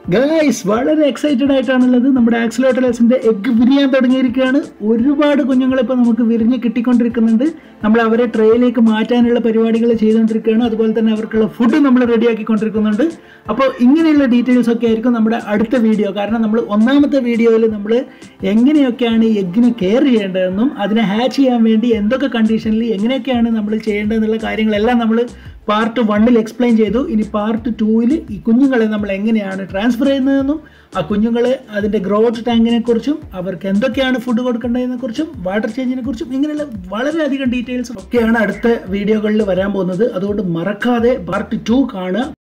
guys വളരെ excited ആയിട്ടാണുള്ളത് നമ്മുടെ ആക്സിലോട്ടലേഴ്സിന്റെ egg വിരിയാൻ തുടങ്ങിയിരിക്കുകയാണ് ഒരുപാട് കുഞ്ഞുങ്ങളെ ഇപ്പോൾ നമുക്ക് വിരിഞ്ഞ് കിട്ടിക്കൊണ്ടിരിക്കുന്നുണ്ട് നമ്മൾ അവരെ ട്രേയിലേക്ക് മാറ്റാനുള്ള പരിപാടികൾ ചെയ്തുകൊണ്ടിരിക്കുകയാണ് അതുപോലെ തന്നെ അവർക്കുള്ള ഫുഡ് നമ്മൾ റെഡിയാക്കിക്കൊണ്ടിരിക്കുന്നുണ്ട് അപ്പോൾ ഇങ്ങനെയുള്ള ഡീറ്റെയിൽസ് ഒക്കെ ആയിരിക്കും നമ്മുടെ അടുത്ത വീഡിയോ കാരണം നമ്മൾ ഒന്നാമത്തെ വീഡിയോയിൽ നമ്മൾ എങ്ങനെയൊക്കെയാണ് ഈ എഗ്ഗിനെ കെയർ ചെയ്യേണ്ടതെന്നും അതിനെ ഹാച്ച് ചെയ്യാൻ വേണ്ടി എന്തൊക്കെ കണ്ടീഷനിൽ എങ്ങനെയൊക്കെയാണ് നമ്മൾ ചെയ്യേണ്ടതെന്നുള്ള കാര്യങ്ങളെല്ലാം നമ്മൾ പാർട്ട് വണ്ണിൽ എക്സ്പ്ലെയിൻ ചെയ്തു ഇനി പാർട്ട് ടൂവിൽ ഈ കുഞ്ഞുങ്ങളെ നമ്മൾ എങ്ങനെയാണ് ട്രാൻസ്ഫർ ചെയ്യുന്നതെന്നും ആ കുഞ്ഞുങ്ങളെ അതിൻ്റെ ഗ്രോത്ത് ടാങ്കിനെ കുറിച്ചും അവർക്ക് എന്തൊക്കെയാണ് ഫുഡ് കൊടുക്കേണ്ടതിനെ കുറിച്ചും വാട്ടർ ചേഞ്ചിനെ കുറിച്ചും ഇങ്ങനെയുള്ള വളരെയധികം ഡീറ്റെയിൽസ് ഒക്കെയാണ് അടുത്ത വീഡിയോകളിൽ വരാൻ പോകുന്നത് അതുകൊണ്ട് മറക്കാതെ പാർട്ട് ടു കാണുക